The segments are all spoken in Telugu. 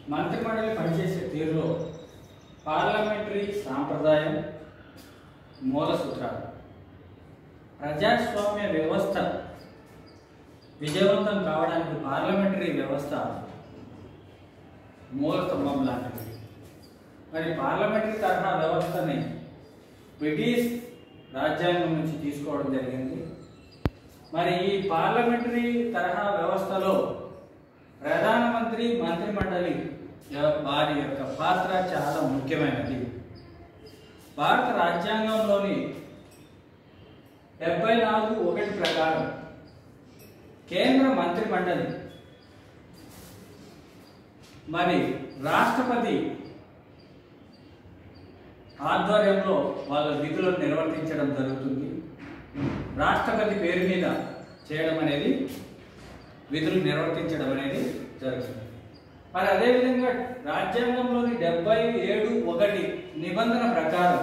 మంత్రిమండలి పనిచేసే తీరులో పార్లమెంటరీ సాంప్రదాయం మూల సూత్రాలు ప్రజాస్వామ్య వ్యవస్థ విజయవంతం కావడానికి పార్లమెంటరీ వ్యవస్థ మూల స్తంభం లాంటిది మరి పార్లమెంటరీ తరహా వ్యవస్థని బ్రిటిష్ రాజ్యాంగం నుంచి తీసుకోవడం జరిగింది మరి ఈ పార్లమెంటరీ తరహా వ్యవస్థలో ప్రధానమంత్రి మంత్రిమండలి య- వారి యొక్క పాత్ర చాలా ముఖ్యమైనది భారత రాజ్యాంగంలోని డెబ్బై నాలుగు ఒకటి ప్రకారం కేంద్ర మంత్రిమండలి మరి రాష్ట్రపతి ఆధ్వర్యంలో వాళ్ళ విధులను నిర్వర్తించడం జరుగుతుంది రాష్ట్రపతి పేరు మీద చేయడం అనేది విధులు నిర్వర్తించడం అనేది జరుగుతుంది మరి అదేవిధంగా రాజ్యాంగంలోని డెబ్బై ఏడు ఒకటి నిబంధన ప్రకారం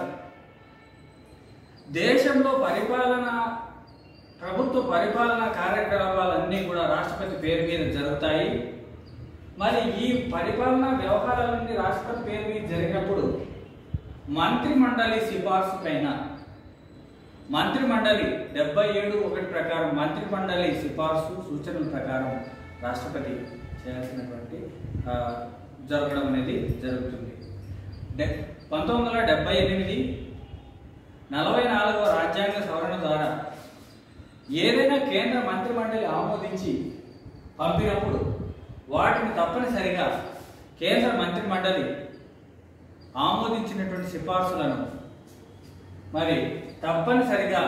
దేశంలో పరిపాలన ప్రభుత్వ పరిపాలన కార్యకలాపాలన్నీ కూడా రాష్ట్రపతి పేరు మీద జరుగుతాయి మరి ఈ పరిపాలనా వ్యవహారాలన్నీ రాష్ట్రపతి పేరు మీద జరిగినప్పుడు మంత్రి మండలి సిఫార్సు పైన మంత్రి మండలి డెబ్బై ఏడు ఒకటి ప్రకారం మంత్రి మండలి సిఫార్సు సూచనల ప్రకారం రాష్ట్రపతి చేయాల్సినటువంటి ఆ, జరగడం అనేది జరుగుతుంది డె- పంతొమ్మిది వందల డెబ్బై ఎనిమిది నలభై నాలుగవ రాజ్యాంగ సవరణ ద్వారా ఏదైనా కేంద్ర మంత్రి మండలి ఆమోదించి పంపినప్పుడు వాటిని తప్పనిసరిగా కేంద్ర మంత్రి మండలి ఆమోదించినటువంటి సిఫార్సులను మరి తప్పనిసరిగా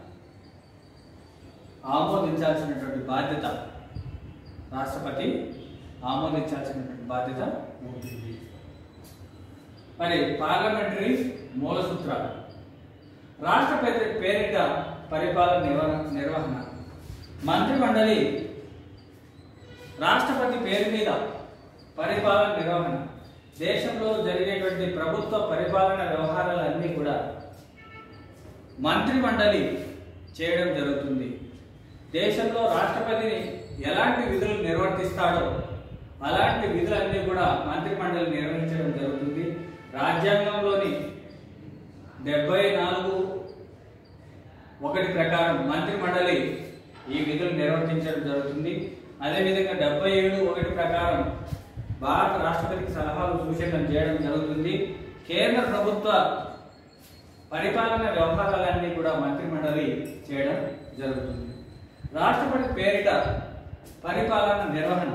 ఆమోదించాల్సినటువంటి బాధ్యత రాష్ట్రపతి ఆమోదించాల్సినటువంటి బాధ్యత ఉంటుంది మరి పార్లమెంటరీ మూల సూత్రాలు రాష్ట్రపతి పేరిట పరిపాలన నిర్వహణ నిర్వహణ మంత్రి మండలి రాష్ట్రపతి పేరు మీద పరిపాలన నిర్వహణ దేశంలో జరిగేటువంటి ప్రభుత్వ పరిపాలన వ్యవహారాలన్నీ కూడా మంత్రి మండలి చేయడం జరుగుతుంది దేశంలో రాష్ట్రపతిని ఎలాంటి విధులు నిర్వర్తిస్తాడో అలాంటి విధులన్నీ కూడా మంత్రి మండలి నిర్వహించడం జరుగుతుంది రాజ్యాంగంలోని డెబ్బై నాలుగు ఒకటి ప్రకారం మంత్రి మండలి ఈ విధులు నిర్వర్తించడం జరుగుతుంది అదేవిధంగా డెబ్బై ఏడు ఒకటి ప్రకారం భారత రాష్ట్రపతికి సలహాలు సూచనలు చేయడం జరుగుతుంది కేంద్ర ప్రభుత్వ పరిపాలన వ్యవహారాలన్నీ కూడా మంత్రి మండలి చేయడం జరుగుతుంది రాష్ట్రపతి పేరిట పరిపాలన నిర్వహణ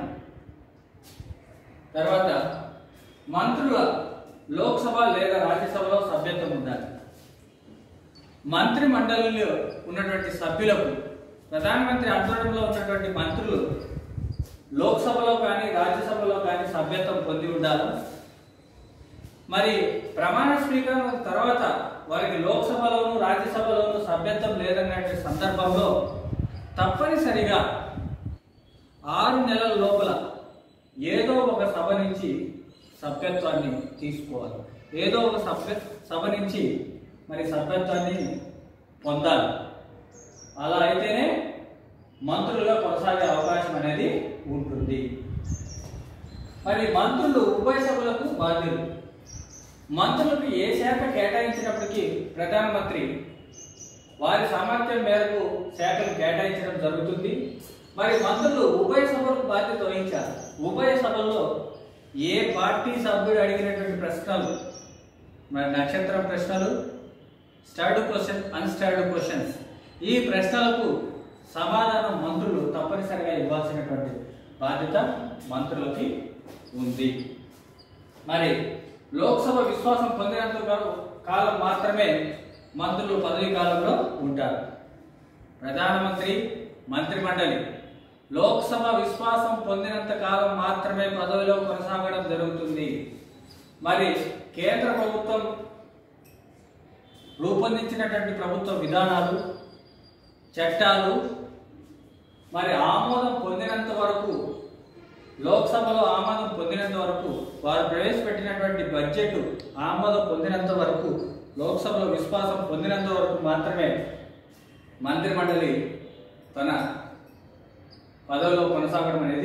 తర్వాత మంత్రుల లోక్సభ లేదా రాజ్యసభలో సభ్యత్వం ఉండాలి మంత్రి మండలిలో ఉన్నటువంటి సభ్యులకు ప్రధానమంత్రి ఆధ్వర్యంలో ఉన్నటువంటి మంత్రులు లోక్సభలో కానీ రాజ్యసభలో కానీ సభ్యత్వం పొంది ఉండాలి మరి ప్రమాణ స్వీకారం తర్వాత వారికి లోక్సభలోను రాజ్యసభలోను సభ్యత్వం లేదనే సందర్భంలో తప్పనిసరిగా ఆరు నెలల లోపల ఏదో ఒక సభ నుంచి సభ్యత్వాన్ని తీసుకోవాలి ఏదో ఒక సభ్య సభ నుంచి మరి సభ్యత్వాన్ని పొందాలి అలా అయితేనే మంత్రులుగా కొనసాగే అవకాశం అనేది ఉంటుంది మరి మంత్రులు ఉభయ సభలకు బాధ్యులు మంత్రులకు ఏ శాఖ కేటాయించినప్పటికీ ప్రధానమంత్రి వారి సామర్థ్యం మేరకు శాఖలు కేటాయించడం జరుగుతుంది మరి మంత్రులు ఉభయ సభలకు బాధ్యత వహించారు ఉభయ సభల్లో ఏ పార్టీ సభ్యుడు అడిగినటువంటి ప్రశ్నలు మరి నక్షత్రం ప్రశ్నలు స్టార్డ్ క్వశ్చన్ అన్స్టార్డ్ క్వశ్చన్స్ ఈ ప్రశ్నలకు సమాధానం మంత్రులు తప్పనిసరిగా ఇవ్వాల్సినటువంటి బాధ్యత మంత్రులకి ఉంది మరి లోక్సభ విశ్వాసం పొందినంత కాలం- కాలం మాత్రమే మంత్రులు పదవీ కాలంలో ఉంటారు ప్రధానమంత్రి మంత్రిమండలి లోక్సభ విశ్వాసం పొందినంత కాలం మాత్రమే పదవిలో కొనసాగడం జరుగుతుంది మరి కేంద్ర ప్రభుత్వం రూపొందించినటువంటి ప్రభుత్వ విధానాలు చట్టాలు మరి ఆమోదం పొందినంత వరకు లోక్సభలో ఆమోదం పొందినంత వరకు వారు ప్రవేశపెట్టినటువంటి బడ్జెట్ ఆమోదం పొందినంత వరకు లోక్సభలో విశ్వాసం పొందినంత వరకు మాత్రమే మంత్రిమండలి తన పదవిలో కొనసాగడం అనేది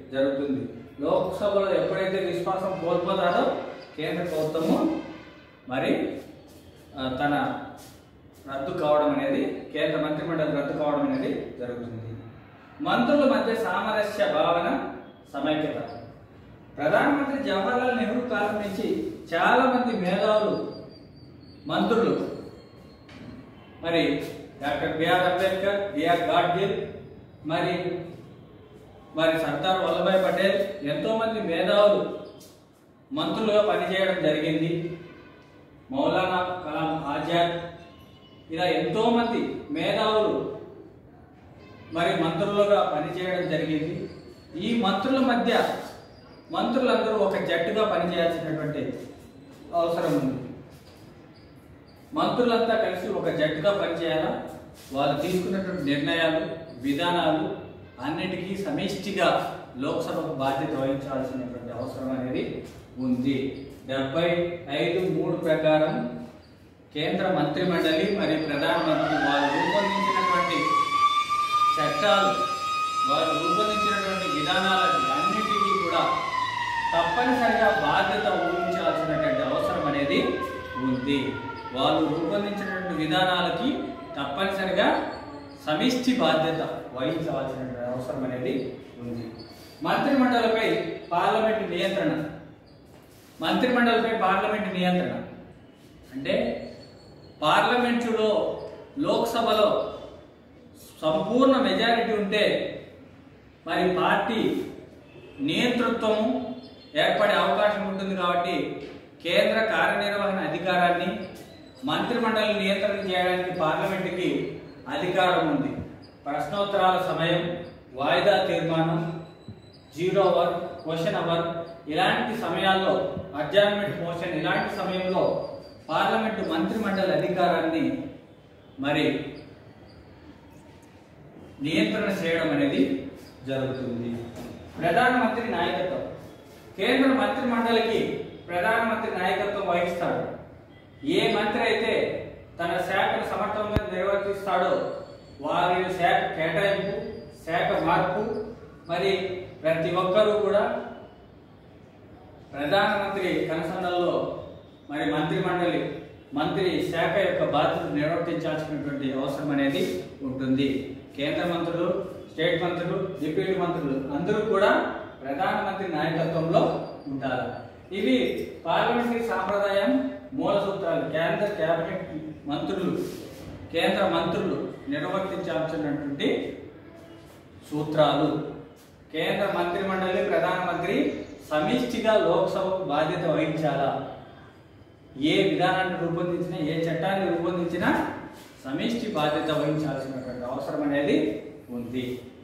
జరుగుతుంది లోక్సభలో ఎప్పుడైతే విశ్వాసం కోల్పోతారో కేంద్ర ప్రభుత్వము మరి ఆ, తన రద్దు కావడం అనేది కేంద్ర మంత్రిమండలి రద్దు కావడం అనేది జరుగుతుంది మంత్రుల మధ్య సామరస్య భావన సమైక్యత ప్రధానమంత్రి జవహర్లాల్ నెహ్రూ కాలం నుంచి చాలా మంది మేధావులు మంత్రులు మరి doctor BR Ambedkar BR Gadgil మరి మరి సర్దార్ వల్లభాయ్ పటేల్ ఎంతో మంది మేధావులు మంత్రులుగా పనిచేయడం జరిగింది మౌలానా కలాం ఆజాద్ ఇలా ఎంతో మంది మేధావులు మరి మంత్రులుగా పనిచేయడం జరిగింది ఈ మంత్రుల మధ్య మంత్రులందరూ ఒక జట్టుగా పనిచేయాల్సినటువంటి అవసరం ఉంది మంత్రులంతా కలిసి ఒక జట్టుగా పనిచేయాలా వాళ్ళు తీసుకున్నటువంటి నిర్ణయాలు విధానాలు అన్నిటికీ సమిష్టిగా లోక్సభకు బాధ్యత వహించాల్సినటువంటి అవసరం అనేది ఉంది డెబ్బై ఐదు మూడు ప్రకారం కేంద్ర మంత్రి మండలి మరియు ప్రధానమంత్రి వారు రూపొందించినటువంటి చట్టాలు వారు రూపొందించినటువంటి విధానాలకి అన్నిటికీ కూడా తప్పనిసరిగా బాధ్యత ఊహించాల్సినటువంటి అవసరం అనేది ఉంది వాళ్ళు రూపొందించినటువంటి విధానాలకి తప్పనిసరిగా సమిష్టి బాధ్యత వహించవలసినటువంటి అవసరం అనేది ఉంది మంత్రిమండలిపై పార్లమెంటు నియంత్రణ మంత్రిమండలిపై పార్లమెంటు నియంత్రణ అంటే పార్లమెంటులో లోక్సభలో సంపూర్ణ మెజారిటీ ఉంటే మరి పార్టీ నియంతృత్వము ఏర్పడే అవకాశం ఉంటుంది కాబట్టి కేంద్ర కార్యనిర్వహణ అధికారాన్ని మంత్రిమండలి నియంత్రణ చేయడానికి పార్లమెంటుకి అధికారం ఉంది ప్రశ్నోత్తరాల సమయం వాయిదా తీర్మానం జీరో అవర్ క్వశ్చన్ అవర్ ఇలాంటి సమయాల్లో అడ్జార్మెంట్ మోషన్ ఇలాంటి సమయంలో పార్లమెంటు మంత్రిమండలి అధికారాన్ని మరి నియంత్రణ చేయడం అనేది జరుగుతుంది ప్రధానమంత్రి నాయకత్వం కేంద్ర మంత్రి మండలికి ప్రధానమంత్రి నాయకత్వం వహిస్తాడు ఏ మంత్రి అయితే తన శాఖను సమర్థవంతంగా నిర్వర్తిస్తాడో వారి శాఖ కేటాయింపు శాఖ మార్పు మరి ప్రతి ఒక్కరూ కూడా ప్రధానమంత్రి కనసండల్లో మరి మంత్రి మండలి మంత్రి శాఖ యొక్క బాధ్యత నిర్వర్తించాల్సినటువంటి అవసరం అనేది ఉంటుంది కేంద్ర మంత్రులు స్టేట్ మంత్రులు డిప్యూటీ మంత్రులు అందరూ కూడా ప్రధానమంత్రి నాయకత్వంలో ఉంటారు ఇవి పార్లమెంటరీ సాంప్రదాయం మూల సూత్రాలు కేంద్ర కేబినెట్ మంత్రులు కేంద్ర మంత్రులు నిర్వర్తించాల్సినటువంటి సూత్రాలు కేంద్ర మంత్రి మండలి ప్రధానమంత్రి సమిష్టిగా లోక్సభకు బాధ్యత వహించాలా ఏ విధానాన్ని రూపొందించినా ఏ చట్టాన్ని రూపొందించినా సమిష్టి బాధ్యత వహించాల్సినటువంటి అవసరం అనేది ఉంది